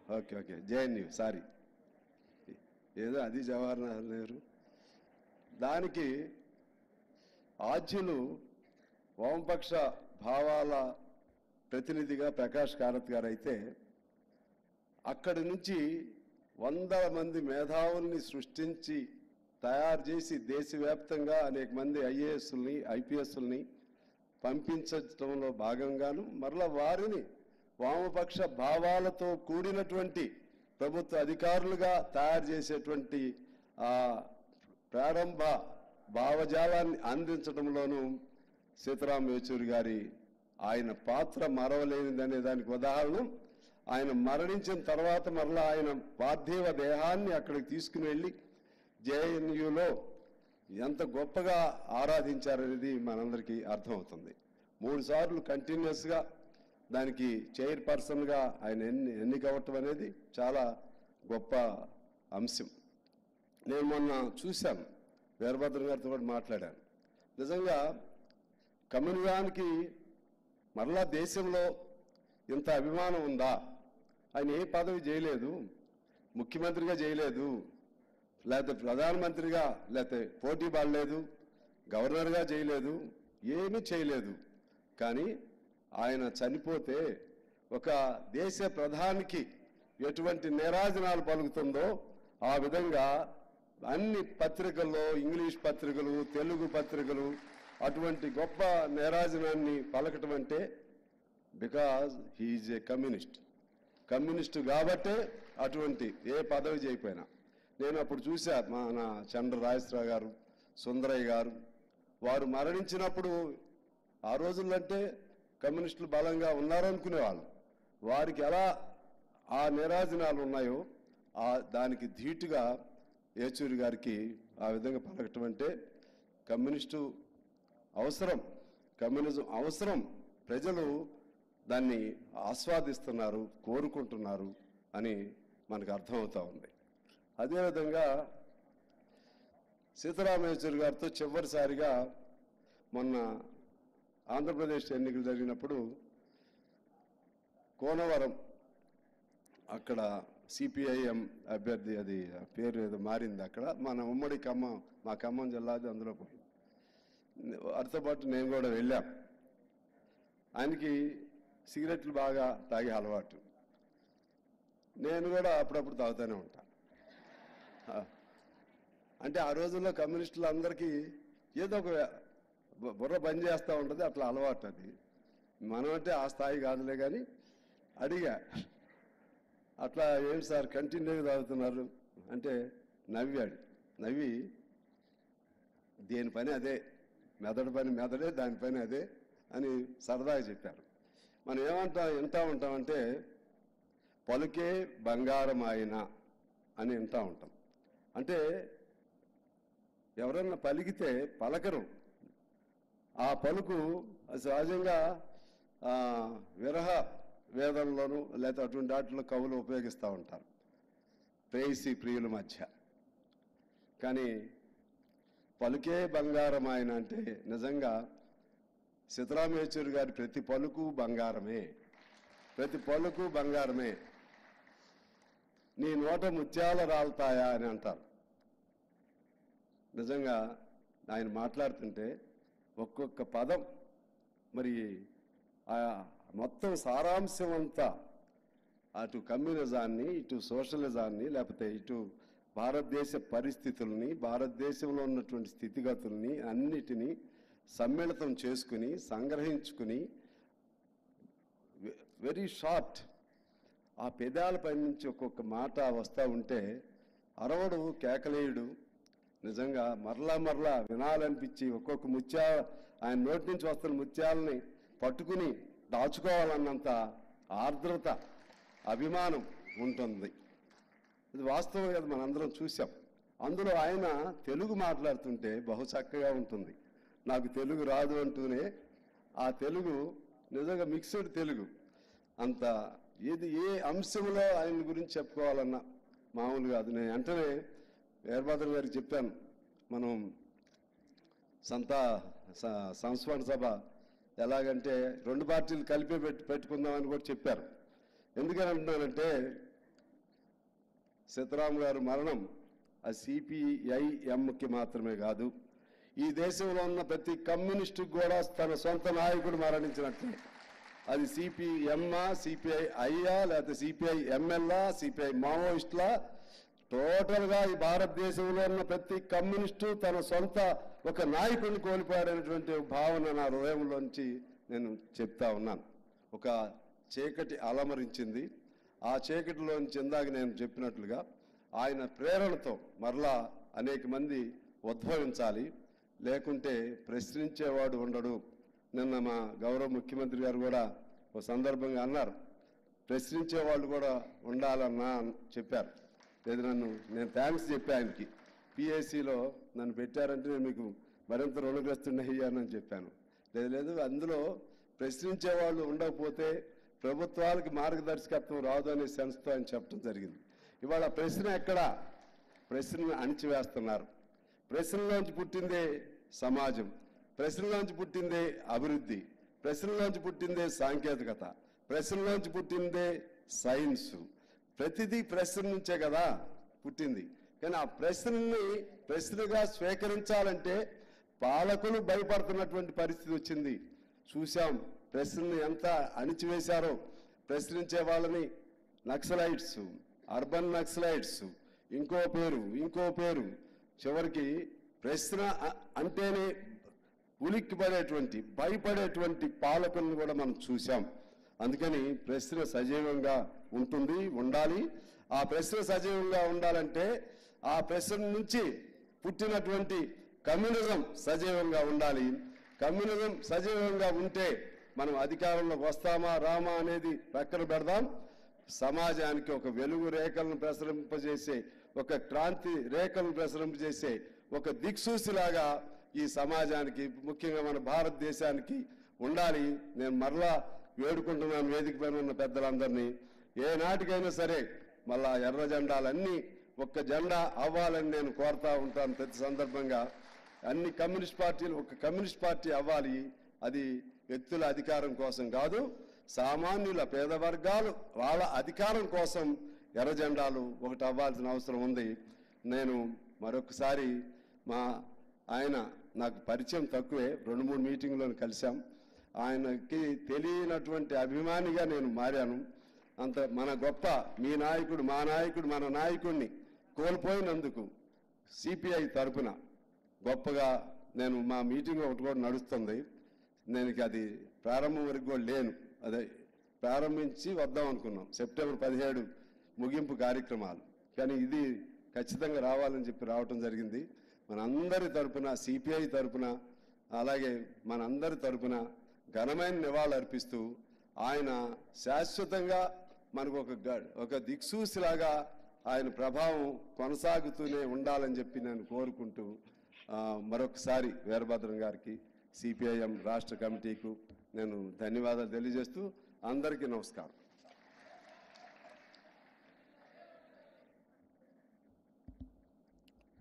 okay okay JNU sorry ఏదో అది జవహర్లాల్ నెహ్రూ దానికి ఆద్యులు వామపక్ష భావాల ప్రతినిధిగా ప్రకాష్ కారత్ గారు అయితే అక్కడి నుంచి వందల మంది మేధావుల్ని సృష్టించి తయారు చేసి దేశవ్యాప్తంగా అనేక మంది ఐఏఎస్ని ఐపీఎస్ని పంపించడంలో భాగంగాను మరలా వారిని వామపక్ష భావాలతో కూడినటువంటి ప్రభుత్వ అధికారులుగా తయారు చేసేటువంటి ఆ ప్రారంభ భావజాలాన్ని అందించడంలోనూ సీతారాం యేచూరి గారి ఆయన పాత్ర మరవలేనిదనే దానికి ఉదాహరణ ఆయన మరణించిన తర్వాత మరలా ఆయన పార్థివ దేహాన్ని అక్కడికి తీసుకుని వెళ్ళి జేఎన్యులో ఎంత గొప్పగా ఆరాధించారనేది మనందరికీ అర్థమవుతుంది మూడు సార్లు కంటిన్యూస్గా దానికి చైర్ పర్సన్గా ఆయన ఎన్ని ఎన్నిక అవ్వటం అనేది చాలా గొప్ప అంశం నేను మొన్న చూశాను వీరభద్ర గారితో కూడా మాట్లాడాను నిజంగా కమ్యూనిజానికి మరలా దేశంలో ఇంత అభిమానం ఉందా ఆయన ఏ పదవి చేయలేదు ముఖ్యమంత్రిగా చేయలేదు లేకపోతే ప్రధానమంత్రిగా లేకపోతే పోటీ పడలేదు గవర్నర్గా చేయలేదు ఏమీ చేయలేదు కానీ ఆయన చనిపోతే ఒక దేశ ప్రధానికి ఎటువంటి నిరాజనాలు పలుకుతుందో ఆ విధంగా అన్ని పత్రికల్లో ఇంగ్లీష్ పత్రికలు తెలుగు పత్రికలు అటువంటి గొప్ప నిరాజనాన్ని పలకటం అంటే because he is a communist communist కాబట్టే అటువంటి ఏ పదవి చేయకపోయినా నేను అప్పుడు చూశా మన చంద్ర రాజేశ్వరరావు గారు సుందరయ్య గారు వారు మరణించినప్పుడు ఆ రోజుల్లో అంటే కమ్యూనిస్టులు బలంగా ఉన్నారనుకునేవాళ్ళు వారికి ఎలా ఆ నిరాజనాలు ఉన్నాయో ఆ దానికి ధీటుగా ఏచూరి గారికి ఆ విధంగా పలకటం అంటే కమ్యూనిస్టు అవసరం కమ్యూనిజం అవసరం ప్రజలు దాన్ని ఆస్వాదిస్తున్నారు కోరుకుంటున్నారు అని మనకు అర్థమవుతా ఉంది అదేవిధంగా సీతారామేశ్వరి గారితో చివరిసారిగా మొన్న ఆంధ్రప్రదేశ్ ఎన్నికలు జరిగినప్పుడు కోనవరం అక్కడ సిపిఐఎం అభ్యర్థి అది ఆ పేరు ఏదో మారింది అక్కడ మన ఉమ్మడి ఖమ్మం మా ఖమ్మం జిల్లాది అందులో పోయింది వారితో పాటు నేను కూడా వెళ్ళాం ఆయనకి సిగరెట్లు బాగా తాగే అలవాటు నేను కూడా అప్పుడప్పుడు తాగుతూనే ఉంటాను ఆ, అంటే ఆ రోజుల్లో కమ్యూనిస్టులు అందరికీ ఏదో ఒక బు- బుర్ర బంద్ చేస్తూ ఉంటుంది అట్లా అలవాటు అది మనం అంటే ఆ స్థాయి కాదులే కానీ అడిగా అట్లా ఏం సార్ కంటిన్యూగా తాగుతున్నారు అంటే నవ్వాడు నవ్వి దేని పని అదే మెదడు పని మెదడే దాని పని అదే అని సరదాగా చెప్పారు మనం ఏమంటా వింటా ఉంటామంటే పలుకే బంగారం ఆయన అని వింటా ఉంటాం అంటే ఎవరన్నా పలికితే పలకరు ఆ పలుకు సహజంగా ఆ, విరహ వేదంలోను లేకపోతే అటువంటి వాటిలో కవులు ఉపయోగిస్తూ ఉంటారు ప్రేయసి ప్రియుల మధ్య కానీ పలుకే బంగారం ఆయన అంటే నిజంగా సీతారామేశ్వరి గారి ప్రతి పలుకు బంగారమే ప్రతి పలుకు బంగారమే నీ నోట ముత్యాల రాలుతాయా అని అంటారు నిజంగా ఆయన మాట్లాడుతుంటే ఒక్కొక్క పదం మరి ఆ మొత్తం సారాంశం అంతా అటు కమ్యూనిజాన్ని ఇటు సోషలిజాన్ని లేకపోతే ఇటు భారతదేశ పరిస్థితుల్ని భారతదేశంలో ఉన్నటువంటి స్థితిగతుల్ని అన్నిటినీ సమ్మిళితం చేసుకుని సంగ్రహించుకుని వెరీ షార్ట్ ఆ పెదాలపై నుంచి ఒక్కొక్క మాట వస్తూ ఉంటే అరవడు కేకలేయుడు నిజంగా మరలా మరలా వినాలనిపించి ఒక్కొక్క ముత్యా ఆయన నోటి నుంచి వస్తున్న ముత్యాలని పట్టుకుని దాచుకోవాలన్నంత ఆర్ద్రత అభిమానం ఉంటుంది ఇది వాస్తవం కదా మనందరం చూసాం అందులో ఆయన తెలుగు మాట్లాడుతుంటే బహు చక్కగా ఉంటుంది నాకు తెలుగు రాదు అంటూనే ఆ తెలుగు నిజంగా మిక్స్డ్ తెలుగు అంత ఏది ఏ అంశంలో ఆయన గురించి చెప్పుకోవాలన్నా మామూలు కాదు నేను వెంటనే వీరభద్ర గారికి చెప్పాను మనం సంత స- సంస్మరణ సభ ఎలాగంటే రెండు పార్టీలు కలిపి పెట్టు పెట్టుకుందామని కూడా చెప్పారు ఎందుకని అంటున్నానంటే సీతారాం గారు మరణం ఆ సిపిఐఎంకి మాత్రమే కాదు ఈ దేశంలో ఉన్న ప్రతి కమ్యూనిస్టుకు కూడా తన సొంత నాయకుడు మరణించినట్లే అది సిపిఎంఆ సిపిఐ ఐయా లేకపోతే సిపిఐ ఎంఎల్ఆ సిపిఐ మావోయిస్టులా టోటల్గా ఈ భారతదేశంలో ఉన్న ప్రతి కమ్యూనిస్టు తన సొంత ఒక నాయకుడిని కోల్పోయాడనేటువంటి భావన నా హృదయంలోంచి నేను చెప్తా ఉన్నాను ఒక చీకటి అలమరించింది ఆ చీకటిలోంచి ఇందాక నేను చెప్పినట్లుగా ఆయన ప్రేరణతో మరలా అనేక మంది ఉద్భవించాలి లేకుంటే ప్రశ్నించేవాడు ఉండడు నిన్న మా గౌరవ ముఖ్యమంత్రి గారు కూడా ఒక సందర్భంగా అన్నారు ప్రశ్నించే వాళ్ళు కూడా ఉండాలన్నా అని చెప్పారు లేదు నన్ను నేను థ్యాంక్స్ చెప్పా ఆయనకి పిఎస్సిలో నన్ను పెట్టారంటే నేను మీకు మరింత రుణగ్రస్తున్నయ్యానని చెప్పాను లేదు లేదు అందులో ప్రశ్నించే వాళ్ళు ఉండకపోతే ప్రభుత్వాలకి మార్గదర్శకత్వం రాదు అనే సెన్స్తో ఆయన చెప్పడం జరిగింది ఇవాళ ప్రశ్న ఎక్కడా ప్రశ్నను అణిచివేస్తున్నారు ప్రశ్నలోంచి పుట్టిందే సమాజం ప్రశ్నలోంచి పుట్టిందే అభివృద్ధి ప్రశ్నలోంచి పుట్టిందే సాంకేతికత ప్రశ్నలోంచి పుట్టిందే సైన్స్ ప్రతిదీ ప్రశ్న నుంచే కదా పుట్టింది కానీ ఆ ప్రశ్నని ప్రశ్నగా స్వీకరించాలంటే పాలకులు భయపడుతున్నటువంటి పరిస్థితి వచ్చింది చూశాం ప్రశ్నని ఎంత అణిచివేశారో ప్రశ్నించే వాళ్ళని నక్సలైట్స్ అర్బన్ నక్సలైట్స్ ఇంకో పేరు ఇంకో పేరు చివరికి ప్రశ్న అ- అంటేనే ఉలిక్కి పడేటువంటి భయపడేటువంటి పాలకులను కూడా మనం చూశాం అందుకని ప్రశ్న సజీవంగా ఉంటుంది ఉండాలి ఆ ప్రశ్న సజీవంగా ఉండాలంటే ఆ ప్రశ్న నుంచి పుట్టినటువంటి కమ్యూనిజం సజీవంగా ఉండాలి కమ్యూనిజం సజీవంగా ఉంటే మనం అధికారంలోకి వస్తామా రామా అనేది పక్కన పెడదాం సమాజానికి ఒక వెలుగు రేఖలను ప్రసరింపజేసే ఒక క్రాంతి రేఖలను ప్రసరింపజేసే ఒక దిక్సూసిలాగా ఈ సమాజానికి ముఖ్యంగా మన భారతదేశానికి ఉండాలి నేను మరలా వేడుకుంటున్నాను వేదిక పైన ఉన్న పెద్దలందరినీ ఏ నాటికైనా సరే మళ్ళా ఎర్ర జెండాలన్నీ ఒక్క జెండా అవ్వాలని నేను కోరుతా ఉంటాను ప్రతి సందర్భంగా అన్ని కమ్యూనిస్ట్ పార్టీలు ఒక కమ్యూనిస్ట్ పార్టీ అవ్వాలి అది వ్యక్తుల అధికారం కోసం కాదు సామాన్యుల పేద వర్గాలు వాళ్ళ అధికారం కోసం ఎర్ర జెండాలు ఒకటి అవ్వాల్సిన అవసరం ఉంది నేను మరొకసారి మా ఆయన నాకు పరిచయం తక్కువే రెండు మూడు మీటింగ్లను కలిశాం ఆయనకి తెలియనటువంటి అభిమానిగా నేను మారాను అంత మన గొప్ప మీ నాయకుడు మా నాయకుడు మన నాయకుడిని కోల్పోయినందుకు సిపిఐ తరపున గొప్పగా నేను మా మీటింగ్ ఒకటి కూడా నడుస్తుంది నేను ఇక అది ప్రారంభం వరకు కూడా లేను అదే ప్రారంభించి వద్దాం అనుకున్నాం సెప్టెంబర్ పదిహేడు ముగింపు కార్యక్రమాలు కానీ ఇది ఖచ్చితంగా రావాలని చెప్పి రావటం జరిగింది మనందరి తరపున సిపిఐ తరపున అలాగే మనందరి తరపున ఘనమైన నివాళులు అర్పిస్తూ ఆయన శాశ్వతంగా మనకు ఒక గ- ఒక దిక్సూసిలాగా ఆయన ప్రభావం కొనసాగుతూనే ఉండాలని చెప్పి నేను కోరుకుంటూ ఆ, మరొకసారి వీరభద్రం గారికి సిపిఐఎం రాష్ట్ర కమిటీకు నేను ధన్యవాదాలు తెలియజేస్తూ అందరికీ నమస్కారం